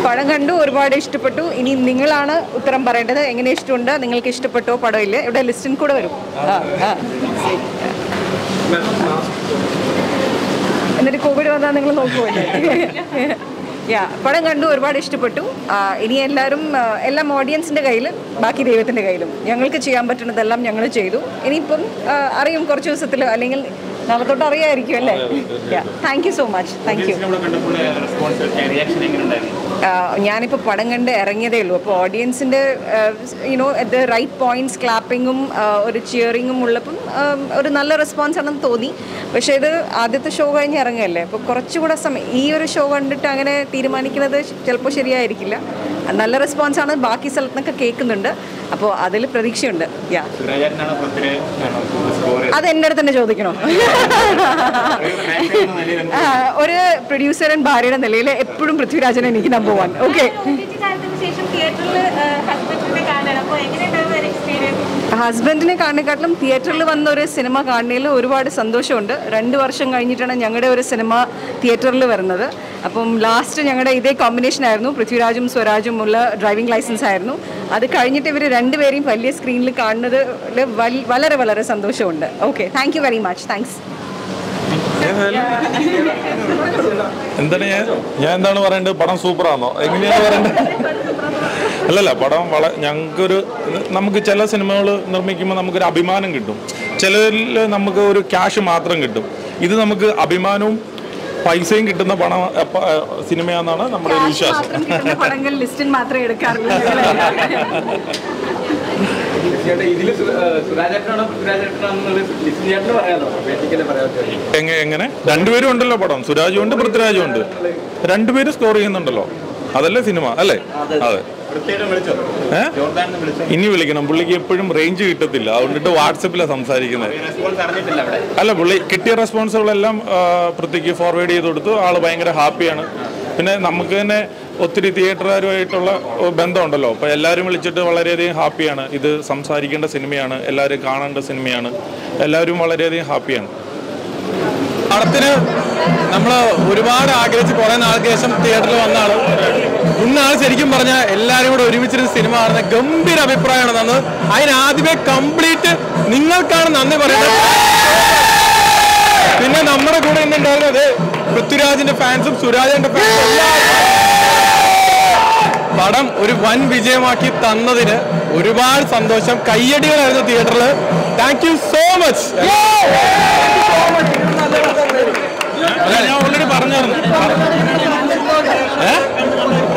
പടം കണ്ടു ഒരുപാട് ഇഷ്ടപ്പെട്ടു ഇനി നിങ്ങളാണ് ഉത്തരം പറയേണ്ടത് എങ്ങനെ ഇഷ്ടമുണ്ട് നിങ്ങൾക്ക് ഇഷ്ടപ്പെട്ടോ പടം ഇല്ല ഇവിടെ ലിസ്റ്റിൽ കൂടെ വരും ആ, ആ. എന്നിട്ട് കോവിഡ് വന്നാൽ നിങ്ങൾ നോക്കുമല്ലേ യാ പടം കണ്ടു ഒരുപാട് ഇഷ്ടപ്പെട്ടു ആ, ഇനി എല്ലാവരും ആ, എല്ലാം ഓഡിയൻസിൻ്റെ കയ്യിൽ ബാക്കി ദൈവത്തിൻ്റെ കയ്യിലും ഞങ്ങൾക്ക് ചെയ്യാൻ പറ്റുന്നതെല്ലാം ഞങ്ങൾ ചെയ്തു ഇനിയിപ്പം ആ, അറിയും കുറച്ച് ദിവസത്തിൽ അല്ലെങ്കിൽ നാളെ തൊട്ട് അറിയായിരിക്കും അല്ലേ yeah thank you so much thank you reaction എങ്ങനെ ഉണ്ടായിരുന്നു ഞാനിപ്പോൾ പടം കണ്ട് ഇറങ്ങിയതേ ഉള്ളൂ അപ്പോൾ ഓഡിയൻസിൻ്റെ you know at the right points ക്ലാപ്പിങ്ങും ഒരു ചിയറിങ്ങും ഉള്ളപ്പം ആ, ഒരു നല്ല റെസ്പോൺസ് ആണെന്ന് തോന്നി പക്ഷേ ഇത് ആദ്യത്തെ ഷോ കഴിഞ്ഞ് ഇറങ്ങുകയല്ലേ അപ്പോൾ കുറച്ചുകൂടെ സമയം ഈ ഒരു ഷോ കണ്ടിട്ട് അങ്ങനെ തീരുമാനിക്കുന്നത് ചിലപ്പോൾ ശരിയായിരിക്കില്ല നല്ല റെസ്പോൺസ് ആണ് ബാക്കി സ്ഥലത്തൊക്കെ കേൾക്കുന്നുണ്ട് അപ്പോൾ അതിൽ പ്രതീക്ഷയുണ്ട് യാ സുരാജേട്ടനാണോ പൃഥ്വിരാജ് ആണോ സ്കോർ അത് എൻ്റെ അടുത്ത് തന്നെ ചോദിക്കണോ ആ, ഒരു പ്രൊഡ്യൂസർ ആൻഡ് ഭാര്യയുടെ നിലയിൽ എപ്പോഴും പൃഥ്വിരാജൻ എനിക്ക് നമ്പർ വൺ ഓക്കെ കാലത്തിന് ശേഷം തിയേറ്ററിൽ ഹസ്ബൻഡിനെ കാണണം അപ്പോൾ എങ്ങനെയുണ്ടായിരുന്നു ഒരു എക്സ്പീരിയൻസ് ഹസ്ബൻഡിനെ കാണുന്നേക്കാട്ടിലും തിയേറ്ററിൽ വന്ന ഒരു സിനിമ കാണുന്നതിൽ ഒരുപാട് സന്തോഷമുണ്ട് രണ്ട് വർഷം കഴിഞ്ഞിട്ടാണ് ഞങ്ങളുടെ ഒരു സിനിമ തിയേറ്ററിൽ വരുന്നത് അപ്പം ലാസ്റ്റ് ഞങ്ങളുടെ ഇതേ കോമ്പിനേഷൻ ആയിരുന്നു പൃഥ്വിരാജും സ്വരാജും ഉള്ള ഡ്രൈവിംഗ് ലൈസൻസ് ആയിരുന്നു അത് കഴിഞ്ഞിട്ട് ഇവർ രണ്ടുപേരെയും വലിയ സ്ക്രീനിൽ കാണുന്നത് വളരെ വളരെ സന്തോഷമുണ്ട് okay thank you very much thanks എന്താണ് ഞാൻ ഞാൻ എന്താണ് പറയേണ്ടത് പടം സൂപ്പറാണോ എങ്ങനെയാണ് പറയേണ്ടത് അല്ലല്ല പടം വള ഞങ്ങൾക്കൊരു നമുക്ക് ചില സിനിമകൾ നിർമ്മിക്കുമ്പോൾ നമുക്കൊരു അഭിമാനം കിട്ടും ചിലരിൽ നമുക്ക് ഒരു ക്യാഷ് മാത്രം കിട്ടും ഇത് നമുക്ക് അഭിമാനവും പൈസയും കിട്ടുന്ന പണം എപ്പ- സിനിമയാണെന്നാണ് നമ്മുടെ ഒരു വിശ്വാസം മാത്രം കിട്ടുന്ന പടങ്ങൾ ലിസ്റ്റിൽ മാത്രമേ എടുക്കാറുള്ളൂ ഇതിൽ സുരാജേട്ടനാണോ പൃഥ്വിരാജേട്ടനാണെന്നുള്ളത് ലിസ്റ്റ് ചേട്ടന് പറയാമല്ലോ ബേസിക്കലി പറയാം എങ്ങനെ എങ്ങനെ രണ്ടുപേരും ഉണ്ടല്ലോ പടം സുരാജും ഉണ്ട് പൃഥ്വിരാജും ഉണ്ട് രണ്ടുപേരും സ്കോർ ചെയ്യുന്നുണ്ടല്ലോ അതല്ലേ സിനിമ അല്ലേ അതെ വൃത്തിയായിട്ട് വിളിച്ചോ ഏ ജോർദാനെന്ന് വിളിച്ചോ ഇനി വിളിക്കണം പുള്ളിക്ക് എപ്പോഴും റേഞ്ച് കിട്ടത്തില്ല അതുകൊണ്ടിട്ട് വാട്സപ്പിലാണ് സംസാരിക്കുന്നത് റെസ്പോൺസ് അറിഞ്ഞിട്ടില്ല അവിടെ അല്ല പുള്ളി കിട്ടിയ റെസ്പോൺസുകളെല്ലാം ആ, പൃഥ്വിക്ക് ഫോർവേഡ് ചെയ്ത് കൊടുത്തു ആള് ഭയങ്കര ഹാപ്പിയാണ് പിന്നെ നമുക്ക് തന്നെ ഒത്തിരി തിയേറ്ററുകാരുമായിട്ടുള്ള ബന്ധമുണ്ടല്ലോ അപ്പോൾ എല്ലാവരും വിളിച്ചിട്ട് വളരെയധികം ഹാപ്പിയാണ് ഇത് സംസാരിക്കേണ്ട സിനിമയാണ് എല്ലാവരും കാണേണ്ട സിനിമയാണ് എല്ലാവരും വളരെയധികം ഹാപ്പിയാണ് പടത്തിന് നമ്മൾ ഒരുപാട് ആഗ്രഹിച്ച് കുറെ നാൾക്ക് ശേഷം തിയേറ്ററിൽ വന്നാണ് ഇന്നാണ് ശരിക്കും പറഞ്ഞാൽ എല്ലാവരും കൂടെ ഒരുമിച്ചിരുന്ന് സിനിമ കാണുന്ന ഗംഭീര അഭിപ്രായമാണ് തന്നത് അതിന് ആദ്യമേ കംപ്ലീറ്റ് നിങ്ങൾക്കാണ് നന്ദി പറയുന്നത് പിന്നെ നമ്മുടെ കൂടെ ഇന്നുണ്ടായിരുന്നത് പൃഥ്വിരാജിന്റെ ഫാൻസും സുരാജിന്റെ ഫാൻസും എല്ലാവരും പടം ഒരു വൻ വിജയമാക്കി തന്നതിന് ഒരുപാട് സന്തോഷം കയ്യടികളായിരുന്നു തിയേറ്ററിൽ താങ്ക് യു സോ മച്ച് ഞാൻ ഓൾറെഡി പറഞ്ഞായിരുന്നു